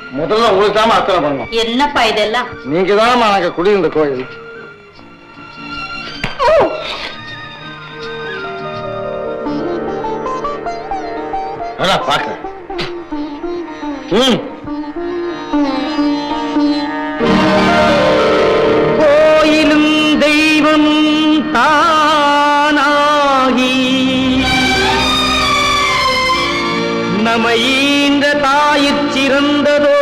முதல்ல உங்களுக்கு தாம அர்ச்சனை பண்ணணும் என்னப்பா இதெல்லாம் நீங்க தானே நாங்க குடியிருந்த கோயில் அதான் பாக்குறேன் ம் கோயிலும் தெய்வம் தானாகி நமையீந்த தாயிற் சிறந்ததோ